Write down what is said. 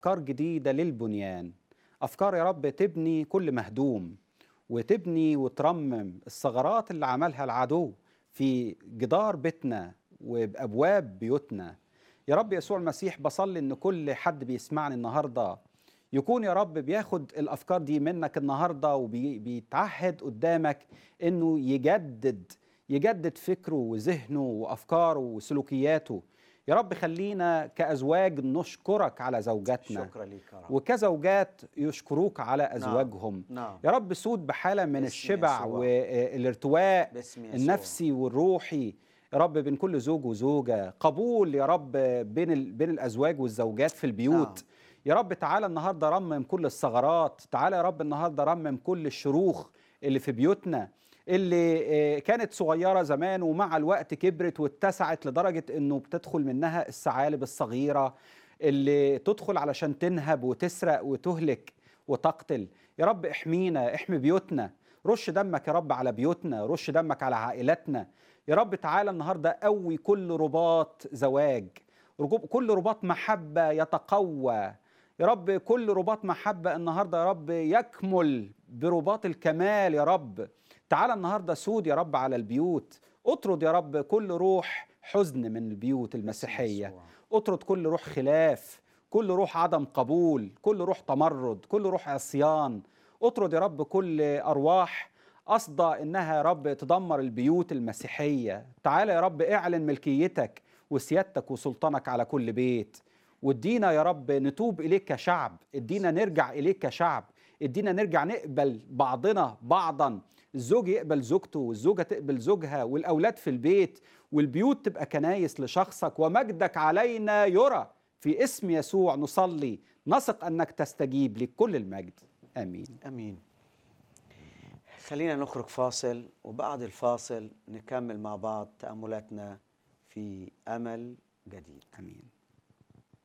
أفكار جديدة للبنيان أفكار يا رب تبني كل مهدوم وتبني وترمم الثغرات اللي عملها العدو في جدار بيتنا وبأبواب بيوتنا يا رب يسوع المسيح بصلي إن كل حد بيسمعني النهاردة يكون يا رب بياخد الأفكار دي منك النهاردة وبيتعهد قدامك إنه يجدد يجدد فكره وذهنه وأفكاره وسلوكياته يا رب خلينا كأزواج نشكرك على زوجاتنا شكرا ليك يا رب وكزوجات يشكروك على أزواجهم نعم يا رب سود بحالة من باسم الشبع يسوع. والارتواء باسم يسوع النفسي والروحي يا رب بين كل زوج وزوجة قبول يا رب بين ال... بين الأزواج والزوجات في البيوت نعم. يا رب تعالى النهاردة رمم كل الثغرات تعالى يا رب النهاردة رمم كل الشروخ اللي في بيوتنا اللي آه، كانت صغيرة زمان ومع الوقت كبرت واتسعت لدرجة انه بتدخل منها الثعالب الصغيرة اللي تدخل علشان تنهب وتسرق وتهلك وتقتل يا رب احمينا احمي بيوتنا رش دمك يا رب على بيوتنا رش دمك على عائلاتنا يا رب تعالى النهارده قوي كل رباط زواج رجوب- كل رباط محبة يتقوى يا رب كل رباط محبة النهارده يا رب يكمل برباط الكمال يا رب تعالى النهارده سود يا رب على البيوت اطرد يا رب كل روح حزن من البيوت المسيحية يسوع. اطرد كل روح خلاف كل روح عدم قبول كل روح تمرد كل روح عصيان اطرد يا رب كل ارواح قصدة انها يا رب تدمر البيوت المسيحية تعالى يا رب اعلن ملكيتك وسيادتك وسلطانك على كل بيت وادينا يا رب نتوب اليك كشعب ادينا نرجع اليك كشعب ادينا نرجع نقبل بعضنا بعضا الزوج يقبل زوجته والزوجة تقبل زوجها والأولاد في البيت والبيوت تبقى كنايس لشخصك ومجدك علينا يرى في اسم يسوع نصلي نثق أنك تستجيب لكل المجد آمين امين خلينا نخرج فاصل وبعد الفاصل نكمل مع بعض تاملاتنا في امل جديد آمين